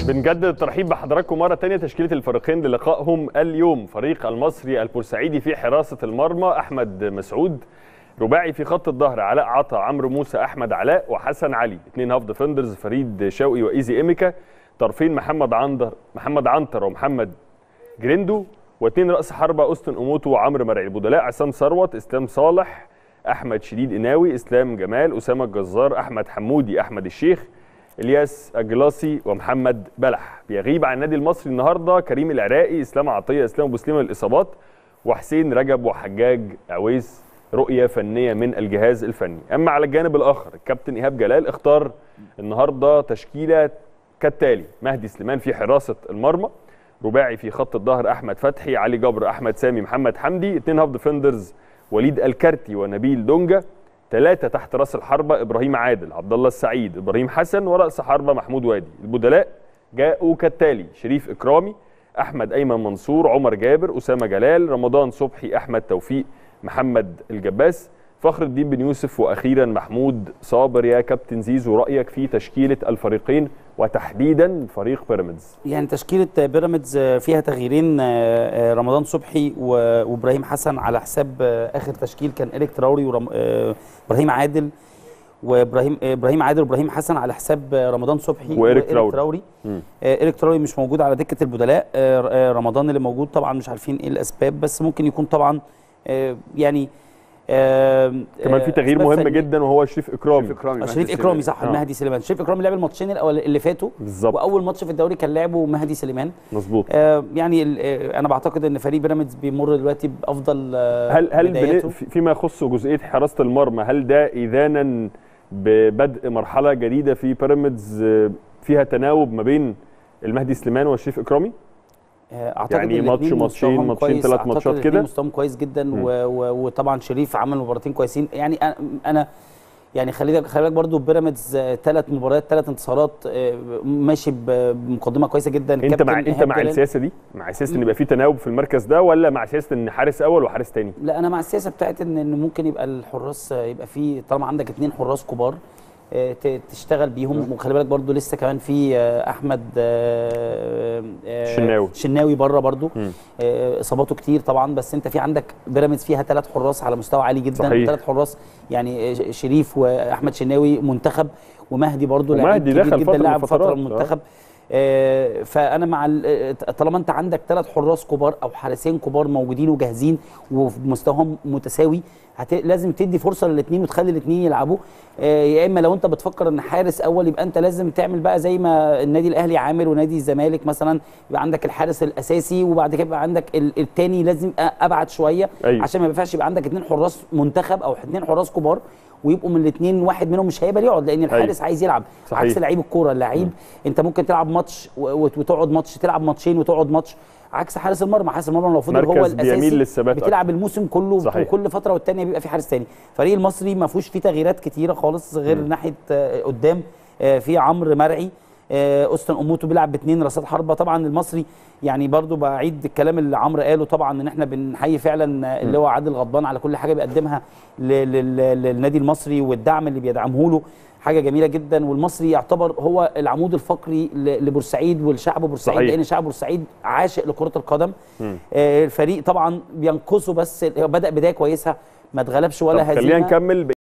بنجدد الترحيب بحضراتكم مرة تانية تشكيلة الفريقين للقائهم اليوم فريق المصري البورسعيدي في حراسة المرمى أحمد مسعود رباعي في خط الظهر علاء عطا عمرو موسى أحمد علاء وحسن علي اثنين هاف ديفندرز فريد شوقي وإيزي إيميكا طرفين محمد عنتر محمد عنتر ومحمد جريندو واثنين رأس حربة أوستن أوموتو وعمرو مرعي البدلاء عصام ثروت إسلام صالح أحمد شديد إناوي إسلام جمال أسامة الجزار أحمد حمودي أحمد الشيخ الياس اجلاسي ومحمد بلح بيغيب عن النادي المصري النهارده كريم العراقي اسلام عطيه اسلام ابو سليم الاصابات وحسين رجب وحجاج عويس رؤيه فنيه من الجهاز الفني اما على الجانب الاخر الكابتن ايهاب جلال اختار النهارده تشكيله كالتالي مهدي سليمان في حراسه المرمى رباعي في خط الظهر احمد فتحي علي جبر احمد سامي محمد حمدي اثنين هاف ديفندرز وليد الكارتي ونبيل دونجا ثلاثة تحت راس الحربة إبراهيم عادل عبد الله السعيد إبراهيم حسن ورأس حربة محمود وادي البدلاء جاءوا كالتالي شريف إكرامي أحمد أيمن منصور عمر جابر أسامة جلال رمضان صبحي أحمد توفيق محمد الجباس فخر الدين بن يوسف وأخيرا محمود صابر يا كابتن زيزو رأيك في تشكيلة الفريقين وتحديدا فريق بيراميدز يعني تشكيلة بيراميدز فيها تغييرين رمضان صبحي وابراهيم حسن على حساب اخر تشكيل كان إيريك تراوري وابراهيم عادل وابراهيم ابراهيم عادل وابراهيم حسن على حساب رمضان صبحي وإيريك تراوري, تراوري. إيريك تراوري مش موجود على دكة البدلاء رمضان اللي موجود طبعا مش عارفين ايه الاسباب بس ممكن يكون طبعا يعني آه كمان في تغيير مهم فني. جدا وهو شريف اكرامي شريف اكرامي شريف اكرامي صح آه. مهدي سليمان شريف اكرامي لعب الماتشين الاول اللي فاتوا بالظبط واول ماتش في الدوري كان لعبه مهدي سليمان مظبوط آه يعني آه انا بعتقد ان فريق بيراميدز بيمر دلوقتي بافضل آه هل هل بداياته. فيما يخص جزئيه حراسه المرمى هل ده اذانا ببدء مرحله جديده في بيراميدز فيها تناوب ما بين المهدي سليمان وشريف اكرامي؟ اعتقد يعني ماتش ماتشين ماتشين ثلاث ماتشات كده مستواهم كويس جدا و... و... وطبعا شريف عمل مباراتين كويسين يعني انا, أنا يعني خلي خلي بالك برضه بيراميدز ثلاث مباريات ثلاث انتصارات ماشي بمقدمه كويسه جدا انت مع انت مع السياسه دي مع سياسه ان يبقى في تناوب في المركز ده ولا مع سياسه ان حارس اول وحارس ثاني لا انا مع السياسه بتاعت ان ان ممكن يبقى الحراس يبقى في طالما عندك اثنين حراس كبار تشتغل بيهم وخلي بالك برضو لسه كمان في احمد شناوي شناوي بره برضو اصاباته كتير طبعا بس انت في عندك بيراميدز فيها ثلاث حراس على مستوى عالي جدا ثلاث حراس يعني شريف واحمد شناوي منتخب ومهدي برضو ومهدي دخل جدا لاعب فتره المنتخب المنتخب آه فانا مع طالما انت عندك ثلاث حراس كبار او حارسين كبار موجودين وجاهزين ومستواهم متساوي هت... لازم تدي فرصه للاثنين وتخلي الاثنين يلعبوا آه يا اما لو انت بتفكر ان حارس اول يبقى انت لازم تعمل بقى زي ما النادي الاهلي عامل ونادي الزمالك مثلا يبقى عندك الحارس الاساسي وبعد كده يبقى عندك الثاني لازم ابعد شويه أيوه. عشان ما ينفعش يبقى عندك اثنين حراس منتخب او اثنين حراس كبار ويبقوا من الاثنين واحد منهم مش هيقبل يقعد لان الحارس أيوه. عايز يلعب صحيح. عكس لعيب الكوره اللعيب انت ممكن تلعب ماتش وتقعد ماتش تلعب ماتشين وتقعد ماتش عكس حارس المرمى حارس المرمى لو فضل هو الاساسي بتلعب الموسم كله صحيح. وكل فتره والتانيه بيبقى في حارس تاني الفريق المصري ما فيهوش فيه تغييرات كتيره خالص غير م. ناحيه قدام في عمرو مرعي اوستن اموتو بيلعب باثنين راسات حربه طبعا المصري يعني برضو بعيد الكلام اللي عمرو قاله طبعا ان احنا بنحيي فعلا اللي هو عادل غضبان على كل حاجه بيقدمها للنادي المصري والدعم اللي بيدعمه له حاجه جميله جدا والمصري يعتبر هو العمود الفقري لبورسعيد والشعب بورسعيد صحيح. لان شعب بورسعيد عاشق لكره القدم آه الفريق طبعا بينقصه بس بدا بدايه كويسه ما اتغلبش ولا هزيمه خلينا نكمل